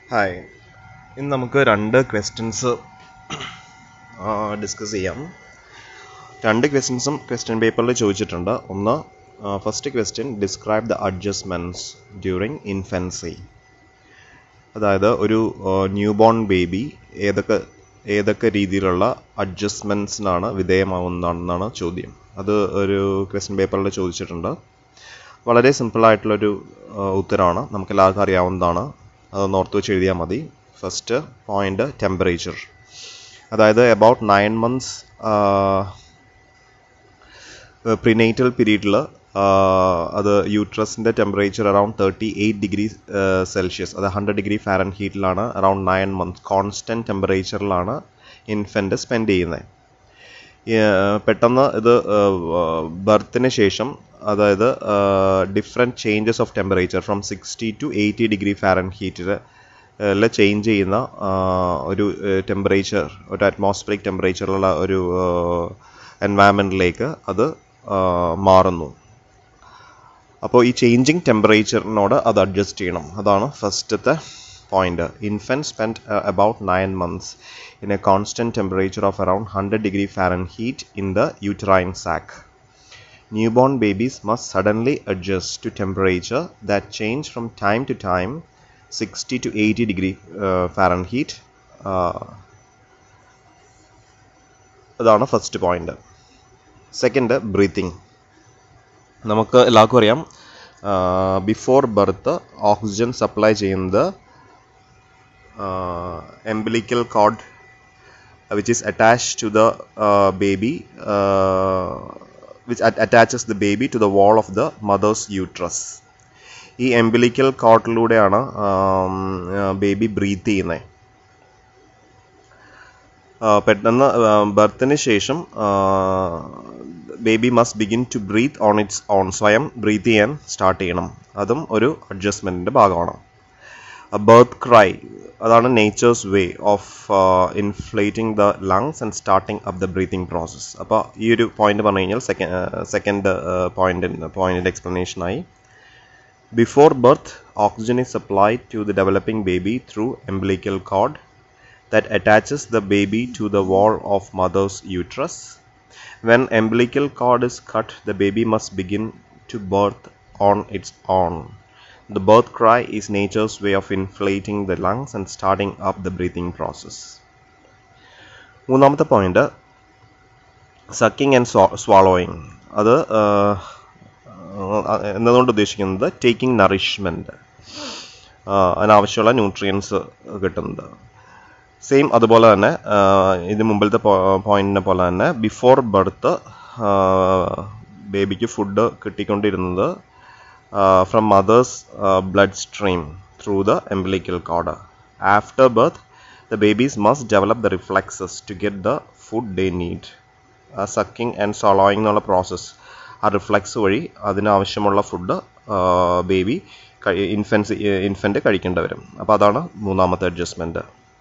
Hi ഇന്ന് നമുക്ക് രണ്ട് ക്വസ്റ്റ്യൻസ് ഡിസ്കസ് ചെയ്യാം രണ്ട് ക്വസ്റ്റ്യൻസും ക്വസ്റ്റ്യൻ പേപ്പറിൽ ചോദിച്ചിട്ടുണ്ട് ഒന്ന് first question describe the adjustments during infancy അതായത് ഒരു ന്യൂ ബോൺ ബേബി ഏതൊക്കെ ഏതൊക്കെ രീതിയിലുള്ള അഡ്ജസ്റ്റ്മെൻറ്റ്സിനാണ് വിധേയമാവുന്നതാണെന്നാണ് ചോദ്യം അത് ഒരു ക്വസ്റ്റ്യൻ പേപ്പറിൽ ചോദിച്ചിട്ടുണ്ട് വളരെ സിമ്പിളായിട്ടുള്ളൊരു ഉത്തരമാണ് നമുക്ക് എല്ലാവർക്കും അറിയാവുന്നതാണ് അതൊന്ന് ഓർത്ത് വെച്ച് എഴുതിയാൽ മതി ഫസ്റ്റ് പോയിന്റ് ടെമ്പറേച്ചർ അതായത് അബൌട്ട് നയൻ മന്ത്സ് പ്രിനേറ്റൽ പീരീഡിൽ അത് യൂട്രസിൻ്റെ temperature around thirty eight degree Celsius അത് ഹൺഡ്രഡ് ഡിഗ്രി ഫാരൻ ഹീറ്റിലാണ് അറൌണ്ട് നയൻ മന്ത്സ് കോൺസ്റ്റൻറ്റ് ടെമ്പറേച്ചറിലാണ് ഇൻഫൻറ്റ് സ്പെൻഡ് ചെയ്യുന്നത് പെട്ടെന്ന് ഇത് ബർത്തിന് ശേഷം അതായത് different changes of temperature from sixty to eighty degree ഫാരൻ ഹീറ്റിൽ ചേഞ്ച് ചെയ്യുന്ന ഒരു ടെമ്പറേച്ചർ ഒരു അറ്റ്മോസ്ഫിയറിക് ടെമ്പറേച്ചറിലുള്ള ഒരു എൻവയറമെൻറ്റിലേക്ക് അത് മാറുന്നു അപ്പോൾ ഈ ചേഞ്ചിങ് ടെമ്പറേച്ചറിനോട് അത് അഡ്ജസ്റ്റ് ചെയ്യണം അതാണ് ഫസ്റ്റത്തെ point infant spend about nine months in a constant temperature of around 100 degree Fahrenheit in the uterine sac. Newborn babies must suddenly adjust to temperature that change from time to time 60 to 80 degree uh, Fahrenheit. അതാണ് first point second breathing നമുക്ക് എല്ലാവർക്കും അറിയാം before birth oxygen supply ചെയ്യുന്നത് umbilical cord which is attached to the uh, baby uh, which at attaches the baby to the wall of the mother's uterus ഈ എംബിലിക്കൽ കോട്ടിലൂടെയാണ് baby breath ചെയ്യുന്നത് പെട്ടെന്ന് ബർത്തിന് ശേഷം baby must begin to breathe on its own സ്വയം breathe ചെയ്യാൻ start ചെയ്യണം അതും ഒരു അഡ്ജസ്റ്റ്മെൻറ്റിൻ്റെ ഭാഗമാണ് ബർത്ത് ക്രൈ അതാണ് nature's way of inflating the lungs and starting up the breathing process അപ്പോൾ ഈ ഒരു പോയിന്റ് പറഞ്ഞു കഴിഞ്ഞാൽ സെക്കൻഡ് സെക്കൻഡ് പോയിന്റ് പോയിന്റിൻ്റെ എക്സ്പ്ലനേഷനായി before birth oxygen is supplied to the developing baby through umbilical cord that attaches the baby to the wall of mother's uterus. When umbilical cord is cut, the baby must begin to birth on its own. The birth cry is nature's way of inflating the lungs and starting up the breathing process. മൂന്നാമത്തെ point sucking and swallowing അത് എന്നതുകൊണ്ട് ഉദ്ദേശിക്കുന്നത് taking nourishment അതിനാവശ്യമുള്ള nutrients കിട്ടുന്നത് same അതുപോലെ തന്നെ ഇത് മുമ്പിലത്തെ പോയിന്റിനെ പോലെ തന്നെ ബിഫോർ ബർത്ത് ബേബിക്ക് ഫുഡ് കിട്ടിക്കൊണ്ടിരുന്നത് uh, from mother's uh, bloodstream through the umbilical cord. After birth, the babies must develop the reflexes to get the food they need. Sucking and swallowing എന്നുള്ള പ്രോസസ്സ് ആ റിഫ്ലക്സ് വഴി അതിനാവശ്യമുള്ള food baby infants infant കഴിക്കേണ്ടി വരും അപ്പോൾ അതാണ് മൂന്നാമത്തെ adjustment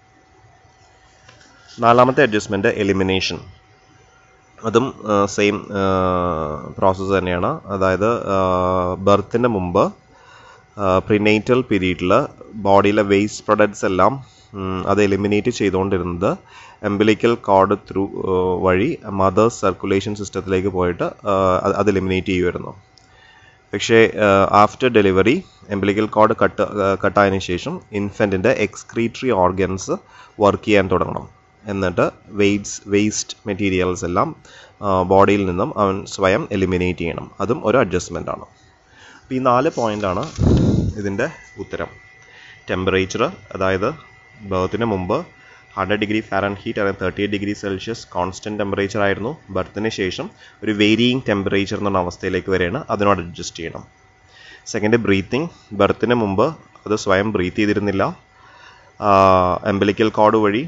നാലാമത്തെ അഡ്ജസ്റ്റ്മെൻറ്റ് എലിമിനേഷൻ അതും സെയിം പ്രോസസ്സ് തന്നെയാണ് അതായത് ബർത്തിന് മുമ്പ് പ്രിനേറ്റൽ പീരീഡിൽ ബോഡിയിലെ വേസ്റ്റ് പ്രൊഡക്ട്സ് എല്ലാം അത് എലിമിനേറ്റ് ചെയ്തുകൊണ്ടിരുന്നത് എംബിലിക്കൽ കോഡ് ത്രൂ വഴി മദേഴ്സ് സർക്കുലേഷൻ സിസ്റ്റത്തിലേക്ക് പോയിട്ട് അത് എലിമിനേറ്റ് ചെയ്യുമായിരുന്നു പക്ഷേ after delivery umbilical cord cut കട്ടായതിനു ശേഷം ഇൻഫൻറ്റിൻ്റെ എക്സ്ക്രീറ്ററി ഓർഗൻസ് വർക്ക് ചെയ്യാൻ തുടങ്ങണം എന്നിട്ട് വെയ്റ്റ്സ് വേസ്റ്റ് മെറ്റീരിയൽസ് എല്ലാം ബോഡിയിൽ നിന്നും അവൻ സ്വയം എലിമിനേറ്റ് ചെയ്യണം അതും ഒരു അഡ്ജസ്റ്റ്മെൻ്റ് ആണ് അപ്പോൾ ഈ നാല് പോയിൻ്റാണ് ഇതിൻ്റെ ഉത്തരം ടെമ്പറേച്ചർ അതായത് ബർത്തിന് മുമ്പ് ഹൺഡ്രഡ് ഡിഗ്രി ഫാരൻ ഹീറ്റ് അല്ലെങ്കിൽ thirty eight degree Celsius constant temperature ആയിരുന്നു ബർത്തിന് ശേഷം ഒരു വേരിയിങ് ടെമ്പറേച്ചർ എന്ന അവസ്ഥയിലേക്ക് വരെയാണ് അതിനോട് അഡ്ജസ്റ്റ് ചെയ്യണം സെക്കൻഡ് ബ്രീത്തിങ് ബർത്തിന് മുമ്പ് അത് സ്വയം ബ്രീത്ത് ചെയ്തിരുന്നില്ല എംബലിക്കൽ കോഡ് വഴി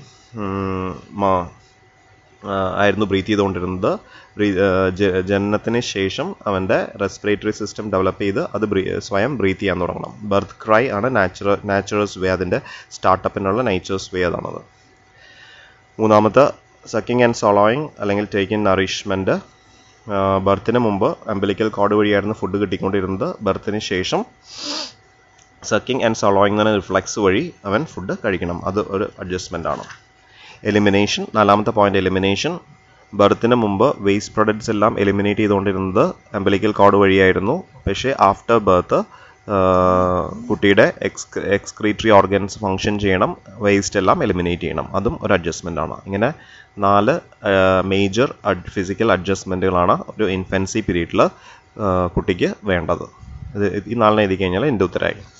ആയിരുന്നു ബ്രീത്ത് ചെയ്തുകൊണ്ടിരുന്നത് ജനനത്തിന് ശേഷം അവൻ്റെ റെസ്പിറേറ്ററി സിസ്റ്റം ഡെവലപ്പ് ചെയ്ത് അത് സ്വയം ബ്രീത്ത് ചെയ്യാൻ തുടങ്ങണം ബർത്ത് ക്രൈ ആണ് നാച്ചുറൽ നാച്ചുറൽസ് വേ അതിൻ്റെ സ്റ്റാർട്ടപ്പിനുള്ള നേച്ചേഴ്സ് വേ അതാണത് മൂന്നാമത്തെ സക്കിംഗ് ആൻഡ് സോളോയിങ് അല്ലെങ്കിൽ ടേക്കിംഗ് നറിഷ്മെൻറ്റ് ബർത്തിന് മുമ്പ് അമ്പലിക്കൽ കോഡ് വഴിയായിരുന്നു ഫുഡ് കിട്ടിക്കൊണ്ടിരുന്നത് ബർത്തിന് ശേഷം സക്കിങ് ആൻഡ് സോളോയിങ് എന്ന റിഫ്ലക്സ് വഴി അവൻ ഫുഡ് കഴിക്കണം അത് ഒരു അഡ്ജസ്റ്റ്മെൻ്റ് ആണ് എലിമിനേഷൻ നാലാമത്തെ പോയിന്റ് എലിമിനേഷൻ ബർത്തിന് മുമ്പ് വേസ്റ്റ് പ്രൊഡക്ട്സ് എല്ലാം എലിമിനേറ്റ് ചെയ്തുകൊണ്ടിരുന്നത് അമ്പലിക്കൽ കോഡ് വഴിയായിരുന്നു പക്ഷേ ആഫ്റ്റർ ബർത്ത് കുട്ടിയുടെ എക്സ് എക്സ്ക്രീറ്ററി ഓർഗൻസ് ഫങ്ഷൻ ചെയ്യണം വേസ്റ്റ് എല്ലാം എലിമിനേറ്റ് ചെയ്യണം അതും ഒരു അഡ്ജസ്റ്റ്മെൻ്റ് ആണ് ഇങ്ങനെ നാല് മേജർ ഫിസിക്കൽ അഡ്ജസ്റ്റ്മെൻറ്റുകളാണ് ഒരു ഇൻഫൻസി പീരീഡിൽ കുട്ടിക്ക് വേണ്ടത് ഇത് ഈ നാളിനെ എഴുതി കഴിഞ്ഞാൽ എൻ്റെ ഉത്തരമായി